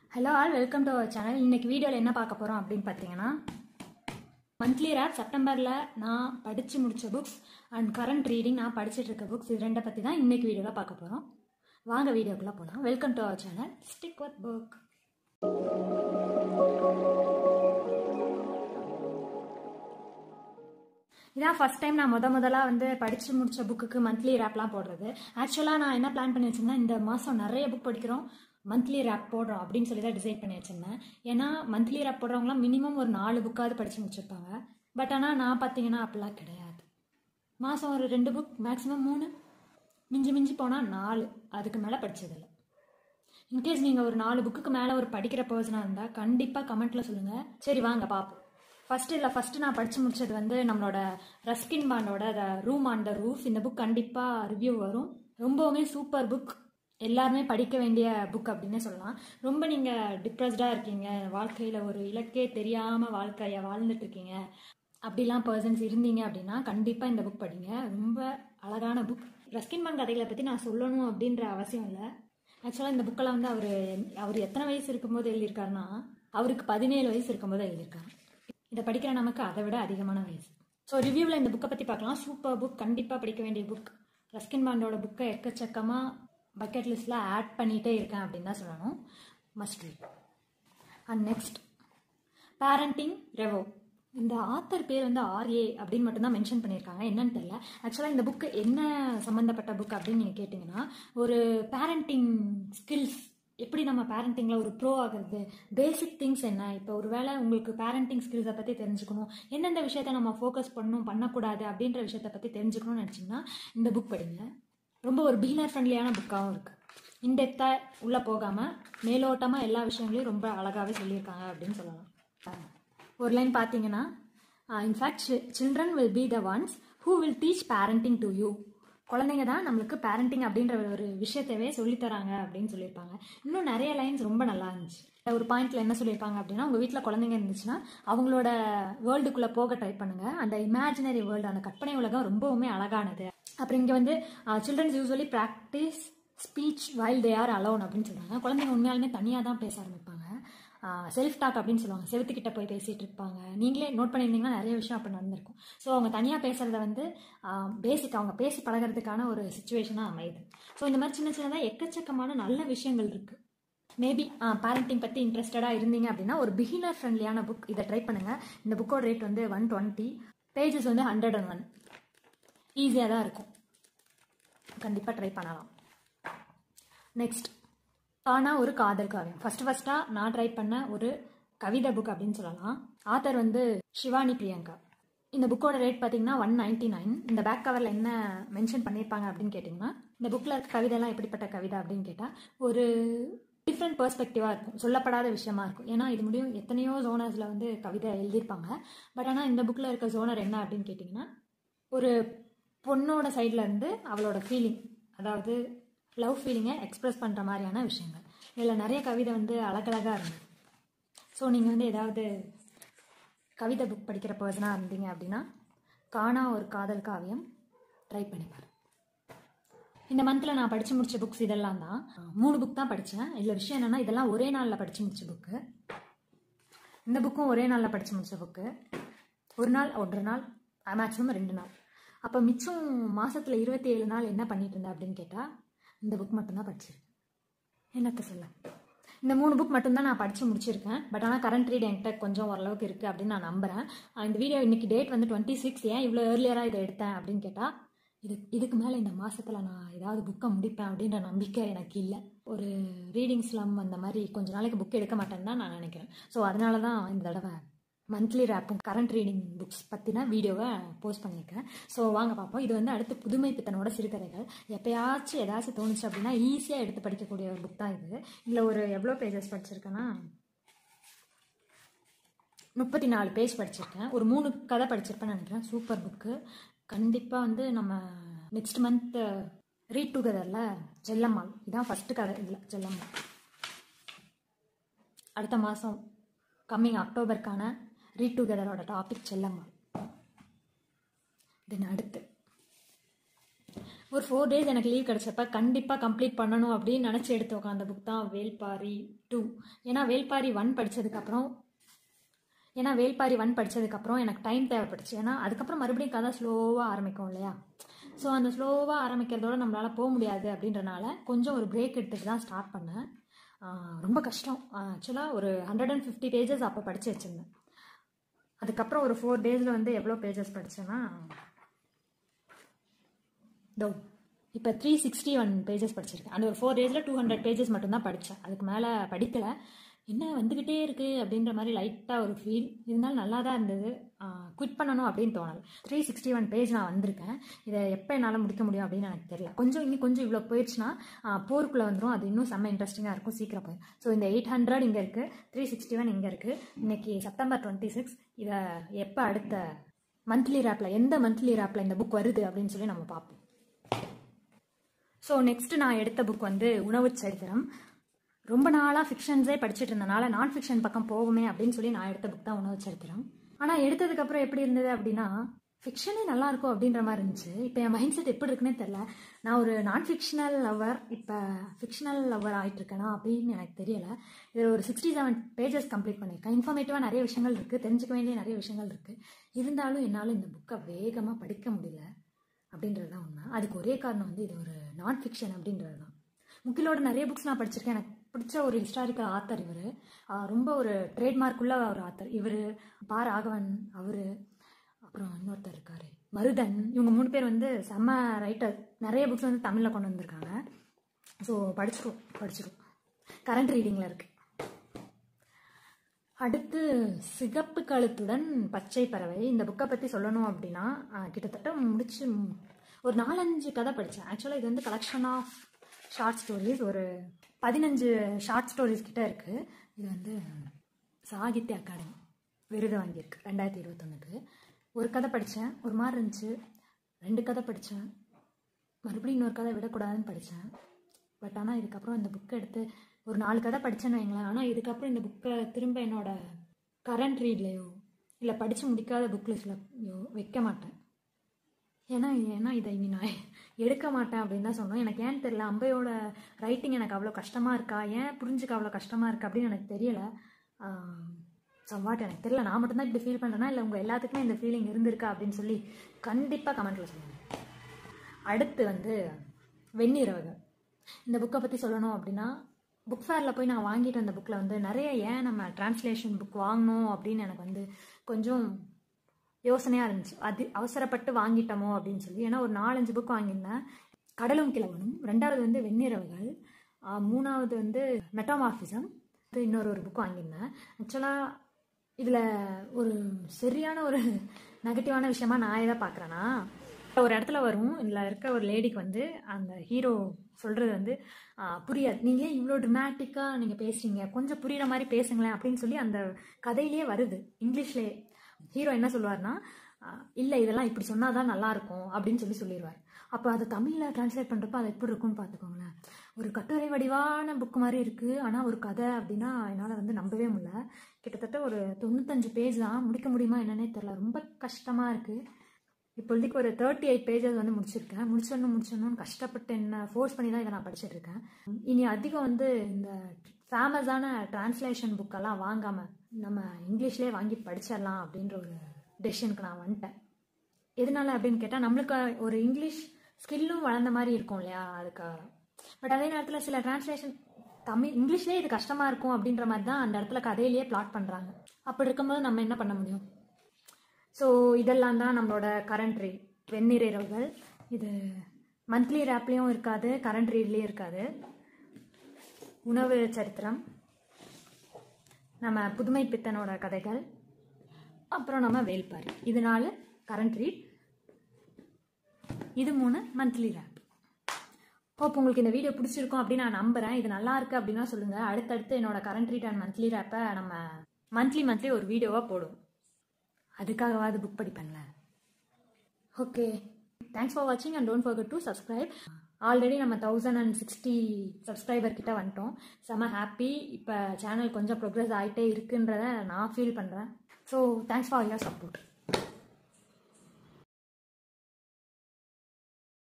hello all welcome to our channel இன்னைக்கு வீடியோவில் என்ன பார்க்க போகிறோம் அப்படின்னு பார்த்தீங்கன்னா மந்த்லி ரேப் செப்டம்பரில் நான் படித்து முடித்த புக்ஸ் அண்ட் கரண்ட் ரீடிங் நான் படிச்சுட்டு இருக்க புக்ஸ் இது ரெண்டை பற்றி தான் இன்னைக்கு வீடியோவில் பார்க்க போகிறோம் வாங்க வீடியோக்குள்ளே போகலாம் welcome to our channel stick with book இதான் ஃபர்ஸ்ட் டைம் நான் முத முதலாக வந்து படித்து முடித்த புக்குக்கு மந்த்லி ரேப்லாம் போடுறது ஆக்சுவலாக நான் என்ன பிளான் பண்ணி வச்சிருந்தேன் இந்த மாதம் நிறைய புக் படிக்கிறோம் மந்த்லி ரேப் போடுறோம் அப்படின்னு சொல்லி தான் டிசைட் பண்ணி வச்சிருந்தேன் ஏன்னா மந்த்லி ரேப் போடுறவங்களாம் மினிமம் ஒரு நாலு புக்காவது படித்து முடிச்சிருப்பாங்க பட் ஆனால் நான் பார்த்தீங்கன்னா அப்படிலாம் கிடையாது மாதம் ஒரு ரெண்டு புக் மேக்ஸிமம் மூணு மிஞ்சி மிஞ்சி போனால் நாலு அதுக்கு மேலே படித்ததில்ல இன்கேஸ் நீங்கள் ஒரு நாலு புக்குக்கு மேலே ஒரு படிக்கிற பர்சனாக இருந்தால் கண்டிப்பாக கமெண்ட்டில் சொல்லுங்கள் சரி வாங்க பார்ப்போம் ஃபஸ்ட்டு இல்லை ஃபஸ்ட்டு நான் படித்து முடிச்சது வந்து நம்மளோட ரஸ்கின் பாண்டோட the room on the roof இந்த புக் கண்டிப்பாக ரிவ்யூ வரும் ரொம்பவுமே சூப்பர் புக் எல்லாருமே படிக்க வேண்டிய புக் அப்படின்னே சொல்லலாம் ரொம்ப நீங்கள் டிப்ரெஸ்டாக இருக்கீங்க வாழ்க்கையில் ஒரு இலக்கே தெரியாமல் வாழ்க்கையை வாழ்ந்துட்டு இருக்கீங்க அப்படிலாம் பர்சன்ஸ் இருந்தீங்க அப்படின்னா கண்டிப்பாக இந்த புக் படிங்க ரொம்ப அழகான புக் ரஸ்கின் பாண்ட் கதைகளை பற்றி நான் சொல்லணும் அப்படின்ற அவசியம் இல்லை ஆக்சுவலாக இந்த புக்கெல்லாம் வந்து அவர் அவர் எத்தனை வயசு இருக்கும்போது எழுதியிருக்காருன்னா அவருக்கு பதினேழு வயசு இருக்கும்போது எழுதியிருக்காரு இதை படிக்கிற நமக்கு அதை விட அதிகமான வயசு ஸோ ரிவ்யூவில் இந்த புக்கை பற்றி பார்க்கலாம் சூப்பர் புக் கண்டிப்பாக படிக்க வேண்டிய புக் ரஸ்கின் பாண்டோட புக்கை எக்கச்சக்கமாக பக்கெட் லிஸ்ட்டில் ஆட் பண்ணிகிட்டே இருக்கேன் அப்படின்னு தான் சொல்லணும் must read and next parenting ரெவோ இந்த ஆத்தர் பேர் வந்து ஆர்ஏ அப்படின்னு மட்டும்தான் மென்ஷன் பண்ணியிருக்காங்க என்னன்னு தெரியல ஆக்சுவலாக இந்த புக்கு என்ன சம்மந்தப்பட்ட புக் அப்படின்னு நீங்கள் கேட்டிங்கன்னா ஒரு பேரண்டிங் ஸ்கில்ஸ் எப்படி நம்ம பேரண்டிங்கில் ஒரு ப்ரோ ஆகிறது பேசிக் திங்ஸ் என்ன இப்போ ஒரு வேளை உங்களுக்கு பேரண்டிங் ஸ்கில்ஸை பற்றி தெரிஞ்சுக்கணும் எந்தெந்த விஷயத்த நம்ம ஃபோக்கஸ் பண்ணணும் பண்ணக்கூடாது அப்படின்ற விஷயத்தை பற்றி தெரிஞ்சுக்கணும்னு நினச்சிங்கன்னா இந்த புக் படிங்க ரொம்ப ஒரு பிகினர் ஃப்ரெண்ட்லியான புக்காகவும் இருக்குது இன்டெப்த்தாக உள்ளே போகாமல் மேலோட்டமாக எல்லா விஷயங்களையும் ரொம்ப அழகாகவே சொல்லியிருக்காங்க அப்படின்னு சொல்லலாம் ஒரு லைன் பார்த்தீங்கன்னா in fact children will be the ones who will teach parenting to you குழந்தைங்க தான் நம்மளுக்கு பேரண்டிங் அப்படின்ற ஒரு விஷயத்தவே சொல்லித்தராங்க அப்படின்னு சொல்லியிருப்பாங்க இன்னும் நிறைய லைன்ஸ் ரொம்ப நல்லா இருந்துச்சு ஒரு பாயிண்ட்ல என்ன சொல்லியிருப்பாங்க அப்படின்னா உங்கள் வீட்டில் குழந்தைங்க இருந்துச்சுன்னா அவங்களோட வேர்ல்டுக்குள்ளே போக ட்ரை பண்ணுங்க அந்த இமேஜினரி வேர்ல்டு அந்த கற்பனை உலகம் ரொம்பவுமே அழகானது அப்புறம் இங்கே வந்து childrens usually practice speech while they are alone அப்படின்னு சொல்லுவாங்க குழந்தைங்க உண்மையாலுமே தனியாக தான் பேச ஆரம்பிப்பாங்க செல்ஃப் டாக் அப்படின்னு சொல்லுவாங்க செவத்துக்கிட்ட போய் பேசிகிட்டு இருப்பாங்க நீங்களே நோட் பண்ணியிருந்தீங்கன்னா நிறைய விஷயம் அப்போ நடந்திருக்கும் ஸோ அவங்க தனியாக பேசுகிறத வந்து பேசிக் அவங்க பேசி பழகிறதுக்கான ஒரு சுச்சுவேஷனாக அமையுது ஸோ இந்த மாதிரி சின்ன சின்னதாக எக்கச்சக்கமான நல்ல விஷயங்கள் இருக்குது மேபி பேரண்டிங் பற்றி இன்ட்ரெஸ்டடாக இருந்தீங்க அப்படின்னா ஒரு பிகினர் ஃப்ரெண்ட்லியான புக் இதை ட்ரை பண்ணுங்கள் இந்த புக்கோட ரேட் வந்து ஒன் டுவெண்ட்டி பேஜஸ் வந்து ஹண்ட்ரட் அண்ட் ஒன் ஈஸியாக தான் இருக்கும் கண்டிப்பாக ட்ரை பண்ணலாம் நெக்ஸ்ட் தானா ஒரு காதல் காவியம் ஃபர்ஸ்ட் ஃபர்ஸ்ட்டாக நான் ட்ரை பண்ண ஒரு கவிதை புக் அப்படின்னு சொல்லலாம் ஆத்தர் வந்து சிவானி பிரியங்கா இந்த புக்கோட ரேட் பார்த்தீங்கன்னா ஒன் நைன்டி நைன் இந்த பேக் கவரில் என்ன மென்ஷன் பண்ணியிருப்பாங்க அப்படின்னு கேட்டிங்கன்னா இந்த புக்கில் இருக்க கவிதைலாம் எப்படிப்பட்ட கவிதை அப்படின்னு கேட்டால் ஒரு டிஃப்ரெண்ட் பெர்ஸ்பெக்டிவாக இருக்கும் சொல்லப்படாத விஷயமா இருக்கும் ஏன்னா இது முடியும் எத்தனையோ ஜோனர்ஸில் வந்து கவிதை எழுதியிருப்பாங்க பட் ஆனால் இந்த புக்கில் இருக்க ஜோனர் என்ன அப்படின்னு கேட்டிங்கன்னா ஒரு பொண்ணோட சைடில் இருந்து அவளோட ஃபீலிங் அதாவது லவ் ஃபீலிங்கை எக்ஸ்ப்ரெஸ் பண்ணுற மாதிரியான விஷயங்கள் இதில் நிறைய கவிதை வந்து அழகழகாக இருந்தது ஸோ நீங்கள் வந்து ஏதாவது கவிதை புக் படிக்கிற பர்சனாக இருந்தீங்க அப்படின்னா காணா ஒரு காதல் காவியம் ட்ரை பண்ணிப்பார் இந்த மந்தில் நான் படித்து முடித்த புக்ஸ் இதெல்லாம் தான் மூணு புக் தான் படித்தேன் இதில் விஷயம் என்னென்னா இதெல்லாம் ஒரே நாளில் படித்து முடித்த புக்கு இந்த புக்கும் ஒரே நாளில் படித்து முடித்த புக்கு ஒரு நாள் ஒன்றரை நாள் மேக்ஸிமம் ரெண்டு நாள் அப்போ மிச்சம் மாதத்தில் இருபத்தி ஏழு நாள் என்ன பண்ணிட்டு இருந்தேன் அப்படின்னு கேட்டால் இந்த புக் மட்டும்தான் படிச்சிருக்கேன் என்னத்த சொல்ல இந்த மூணு புக் மட்டும்தான் நான் படித்து முடிச்சிருக்கேன் பட் ஆனால் கரண்ட் ரீட் என்கிட்ட கொஞ்சம் ஓரளவுக்கு இருக்குது அப்படின்னு நான் நம்புகிறேன் இந்த வீடியோ இன்னைக்கு டேட் வந்து டுவெண்ட்டி சிக்ஸ் ஏன் இவ்வளோ ஏர்லியராக இதை எடுத்தேன் அப்படின்னு கேட்டால் இது இதுக்கு மேலே இந்த மாதத்தில் நான் ஏதாவது புக்கை முடிப்பேன் அப்படின்ற நம்பிக்கை எனக்கு இல்லை ஒரு ரீடிங் ஸ்லம் அந்த மாதிரி கொஞ்ச நாளைக்கு புக் எடுக்க மாட்டேன்னு தான் நான் நினைக்கிறேன் ஸோ அதனால தான் இந்த தடவை மந்த்லி ரேப்பும் கரண்ட் ரீடிங் புக்ஸ் பற்றின வீடியோவை போஸ்ட் பண்ணியிருக்கேன் ஸோ வாங்க பார்ப்போம் இது வந்து அடுத்து புதுமை பித்தனோட சிறுகதைகள் எப்பயாச்சும் ஏதாச்சும் தோணுச்சு அப்படின்னா ஈஸியாக எடுத்து படிக்கக்கூடிய ஒரு புக் தான் இது இதில் ஒரு எவ்வளோ பேஜஸ் படிச்சிருக்கேன்னா முப்பத்தி நாலு பேஜ் படிச்சிருக்கேன் ஒரு மூணு கதை படிச்சிருப்பேன்னு நினைக்கிறேன் சூப்பர் புக்கு கண்டிப்பாக வந்து நம்ம நெக்ஸ்ட் மந்த் ரீட் டுகெதரில் ஜெல்லம்மாள் இதான் ஃபஸ்ட்டு கதை இதில் ஜெல்லம்மாள் அடுத்த மாதம் கம்மிங் அக்டோபருக்கான ரீட் டுகெதரோட டாபிக் செல்லம்மாள் தென் அடுத்து ஒரு ஃபோர் டேஸ் எனக்கு லீவ் கிடச்சப்ப கண்டிப்பாக கம்ப்ளீட் பண்ணணும் அப்படின்னு நினச்சி எடுத்து உட்காந்த புக் தான் வேல்பாரி டூ ஏன்னா வேல்பாரி ஒன் படித்ததுக்கப்புறம் ஏன்னா வேல்பாரி ஒன் படித்ததுக்கப்புறம் எனக்கு டைம் தேவைப்பட்டுச்சு ஏன்னா அதுக்கப்புறம் மறுபடியும் கதை ஸ்லோவாக ஆரம்பிக்கும் இல்லையா ஸோ அந்த ஸ்லோவாக ஆரம்பிக்கிறதோட நம்மளால் போக முடியாது அப்படின்றனால கொஞ்சம் ஒரு பிரேக் எடுத்துகிட்டு தான் ஸ்டார்ட் பண்ணேன் ஆஹ் ரொம்ப கஷ்டம் ஆக்சுவலாக ஒரு ஹண்ட்ரட் அண்ட் ஃபிஃப்டி பேஜஸ் அப்போ படித்து வச்சுருந்தேன் அதுக்கப்புறம் ஒரு ஃபோர் டேஸில் வந்து எவ்வளோ பேஜஸ் படித்தேன்னா தோ இப்போ த்ரீ சிக்ஸ்டி ஒன் பேஜஸ் படிச்சிருக்கேன் அந்த ஒரு ஃபோர் டேஸில் டூ ஹண்ட்ரட் பேஜஸ் மட்டும்தான் படித்தேன் அதுக்கு மேலே படிக்கலை என்ன வந்துக்கிட்டே இருக்குது அப்படின்ற மாதிரி லைட்டாக ஒரு ஃபீல் இருந்தாலும் நல்லா தான் இருந்தது குவிட் பண்ணணும் அப்படின்னு தோணலை த்ரீ சிக்ஸ்டி ஒன் பேஜ் நான் வந்திருக்கேன் இதை எப்போ என்னால் முடிக்க முடியும் அப்படின்னு எனக்கு தெரியல கொஞ்சம் இன்னும் கொஞ்சம் இவ்வளோ போயிடுச்சுன்னா போருக்குள்ளே வந்துடும் அது இன்னும் செம்ம இன்ட்ரெஸ்டிங்காக இருக்கும் சீக்கிரம் போயிடும் ஸோ இந்த எயிட் ஹண்ட்ரட் இங்கே இருக்குது த்ரீ சிக்ஸ்டி ஒன் இங்கே இருக்குது இன்னைக்கு செப்டம்பர் டுவெண்ட்டி சிக்ஸ் இதை எப்போ அடுத்த மந்த்லி ரேப்பில் எந்த மந்த்லி ரேப்பில் இந்த புக் வருது அப்படின்னு சொல்லி நம்ம பார்ப்போம் ஸோ நெக்ஸ்ட் நான் எடுத்த புக் வந்து உணவு சரித்திரம் ரொம்ப நாளாக ஃபிக்ஷன்ஸே படிச்சுட்டு இருந்தனால நான் ஃபிக்ஷன் பக்கம் போகுமே அப்படின்னு சொல்லி நான் எடுத்த புக் தான் உணவு சரித்திரம் ஆனால் எடுத்ததுக்கப்புறம் எப்படி இருந்தது அப்படின்னா ஃபிக்ஷனே நல்லா இருக்கும் அப்படின்ற மாதிரி இருந்துச்சு இப்போ என் மைண்ட் செட் எப்படி இருக்குன்னே தெரில நான் ஒரு நான் ஃபிக்ஷனல் லவர் இப்போ ஃபிக்ஷனல் லவர் ஆகிட்டு இருக்கேனா அப்படின்னு எனக்கு தெரியல இதில் ஒரு சிக்ஸ்டி செவன் பேஜஸ் கம்ப்ளீட் பண்ணியிருக்கேன் இன்ஃபர்மேட்டிவாக நிறைய விஷயங்கள் இருக்குது தெரிஞ்சுக்க வேண்டிய நிறைய விஷயங்கள் இருக்குது இருந்தாலும் என்னால் இந்த புக்கை வேகமாக படிக்க முடியல அப்படின்றது தான் உண்மை அதுக்கு ஒரே காரணம் வந்து இது ஒரு நான் ஃபிக்ஷன் அப்படின்றது தான் முக்கிலோட நிறைய புக்ஸ் நான் படிச்சிருக்கேன் எனக்கு பிடிச்ச ஒரு ஹிஸ்டாரிக்கல் ஆத்தர் இவர் ரொம்ப ஒரு ட்ரேட்மார்க் உள்ள ஒரு ஆத்தர் இவர் பா ராகவன் அவர் அப்புறம் இன்னொருத்தர் இருக்கார் மருதன் இவங்க மூணு பேர் வந்து செம்ம ரைட்டர் நிறைய புக்ஸ் வந்து தமிழில் கொண்டு வந்திருக்காங்க ஸோ படிச்சிருவோம் படிச்சிருவோம் கரண்ட் ரீடிங்கில் இருக்குது அடுத்து சிகப்பு கழுத்துடன் பச்சை பறவை இந்த புக்கை பற்றி சொல்லணும் அப்படின்னா ஆஹ், கிட்டத்தட்ட முடிச்சு ம், ஒரு நாலஞ்சு கதை படித்தேன் ஆக்சுவலாக இது வந்து கலெக்ஷன் ஆஃப் ஷார்ட் ஸ்டோரிஸ் ஒரு பதினஞ்சு ஷார்ட் ஸ்டோரிஸ் கிட்ட இருக்குது இது வந்து சாகித்ய அகாடமி விருது வாங்கியிருக்கு ரெண்டாயிரத்தி இருபத்தொன்னுக்கு ஒரு கதை படித்தேன் ஒரு மாதிரி இருந்துச்சு ரெண்டு கதை படித்தேன் மறுபடியும் இன்னொரு கதை விடக்கூடாதுன்னு படித்தேன் பட் ஆனால் இதுக்கப்புறம் இந்த புக்கை எடுத்து ஒரு நாலு கதை படித்தேன்னு வைங்களேன் ஆனால் இதுக்கப்புறம் இந்த புக்கை திரும்ப என்னோட கரண்ட் ரீட்லேயோ இல்லை படித்து முடிக்காத புக் லிஸ்ட்லையோ வைக்க மாட்டேன் ஏன்னா ஏன்னா இதை இனி நான் எடுக்க மாட்டேன் அப்படின்னு தான் சொன்னோம் எனக்கு ஏன்னு தெரியல அம்பையோட ரைட்டிங் எனக்கு அவ்வளோ கஷ்டமாக இருக்கா ஏன் புரிஞ்சுக்க அவ்வளோ கஷ்டமாக இருக்கா அப்படின்னு எனக்கு தெரியல சம்வாட் எனக்கு தெரியல நான் மட்டும்தான் இப்படி ஃபீல் பண்ணுறேன்னா இல்லை உங்கள் எல்லாத்துக்குமே இந்த ஃபீலிங் இருந்திருக்கா அப்படின்னு சொல்லி கண்டிப்பாக கமெண்ட்டில் சொல்லுங்கள் அடுத்து வந்து வெந்நீரவர்கள் இந்த புக்கை பற்றி சொல்லணும் அப்படின்னா புக் ஃபேரில் போய் நான் வாங்கிட்டு வந்த புக்கில் வந்து நிறைய ஏன் நம்ம டிரான்ஸ்லேஷன் புக் வாங்கணும் அப்படின்னு எனக்கு வந்து கொஞ்சம் யோசனையாக இருந்துச்சு அது அவசரப்பட்டு வாங்கிட்டோமோ அப்படின்னு சொல்லி ஏன்னா ஒரு நாலஞ்சு புக் வாங்கியிருந்தேன் கடலும் கிழவனும் ரெண்டாவது வந்து வெந்நிறவுகள் ஆஹ் மூணாவது வந்து மெட்டாமார்பிசம் இன்னொரு ஒரு புக் வாங்கியிருந்தேன் ஆக்சுவலாக இதில் ஒரு சரியான ஒரு நெகட்டிவான விஷயமா நான் எதை பார்க்குறேன்னா ஒரு இடத்துல வரும் இதில் இருக்க ஒரு லேடிக்கு வந்து அந்த ஹீரோ சொல்கிறது வந்து ஆ, புரியாது நீங்கள் ஏன் இவ்வளோ ட்ரமாட்டிக்காக நீங்கள் பேசுறீங்க கொஞ்சம் புரியுற மாதிரி பேசுங்களேன் அப்படின்னு சொல்லி அந்த கதையிலே வருது இங்கிலீஷ்லேயே ஹீரோ என்ன சொல்லுவார்னா இல்லை இதெல்லாம் இப்படி சொன்னால் தான் நல்லாயிருக்கும் அப்படின்னு சொல்லி சொல்லிடுவார் அப்போ அதை தமிழில் ட்ரான்ஸ்லேட் பண்ணுறப்ப அது எப்படி இருக்கும்னு பார்த்துக்கோங்களேன் ஒரு கட்டுரை வடிவான புக் மாதிரி இருக்குது ஆனால் ஒரு கதை அப்படின்னா என்னால் வந்து நம்பவே முடியல கிட்டத்தட்ட ஒரு தொண்ணூத்தஞ்சு பேஜ் தான் முடிக்க முடியுமா என்னன்னே தெரில ரொம்ப கஷ்டமாக இருக்குது இப்போதைக்கு ஒரு தேர்ட்டி எயிட் பேஜஸ் வந்து முடிச்சிருக்கேன் முடிச்சிடணும் முடிச்சிடணும்னு கஷ்டப்பட்டு என்ன ஃபோர்ஸ் பண்ணி தான் இதை நான் படிச்சிட்டு இருக்கேன் இனி அதிகம் வந்து இந்த ஃபேமஸான டிரான்ஸ்லேஷன் புக்கெல்லாம் வாங்காமல் நம்ம இங்கிலீஷ்லேயே வாங்கி படிச்சிடலாம் அப்படின்ற ஒரு டெசிஷனுக்கு நான் வந்துட்டேன் எதனால அப்படின்னு கேட்டால் நம்மளுக்கு ஒரு இங்கிலீஷ் ஸ்கில்லும் வளர்ந்த மாதிரி இருக்கும் இல்லையா அதுக்காக பட் அதே நேரத்தில் சில டிரான்ஸ்லேஷன் தமிழ் இங்கிலீஷ்லேயே இது கஷ்டமாக இருக்கும் அப்படின்ற மாதிரி தான் அந்த இடத்துல கதையிலேயே பிளாட் பண்ணுறாங்க அப்படி இருக்கும்போது நம்ம என்ன பண்ண முடியும் ஸோ இதெல்லாம் தான் நம்மளோட கரண்ட் ரீட் வெந்நீர் இரவுகள் இது மந்த்லி ரேப்லேயும் இருக்காது கரண்ட் ரீட்லேயும் இருக்காது உணவு சரித்திரம் நம்ம புதுமை பித்தனோட கதைகள் அப்புறம் நம்ம வேல்பாரி இது நாலு கரண்ட் ரீட் இது மூணு மந்த்லி ரேப் ஹோப் உங்களுக்கு இந்த வீடியோ பிடிச்சிருக்கும் அப்படின்னு நான் நம்புறேன் இது நல்லா இருக்கு அப்படின்னா சொல்லுங்க அடுத்தடுத்து என்னோட கரண்ட் ரீட் அண்ட் மந்த்லி ரேப்பை நம்ம மந்த்லி மந்த்லி ஒரு வீடியோவாக போடும் அதுக்காகவாது புக் படிப்பேன்ல ஓகே தேங்க்ஸ் ஃபார் வாட்சிங் and don't forget to subscribe already நம்ம தௌசண்ட் அண்ட் சிக்ஸ்டி சப்ஸ்கிரைபர் கிட்ட வந்துட்டோம் செம ஹாப்பி இப்போ சேனல் கொஞ்சம் ப்ரோக்ரஸ் ஆகிட்டே இருக்குன்றத நான் ஃபீல் பண்ணுறேன் so thanks for your support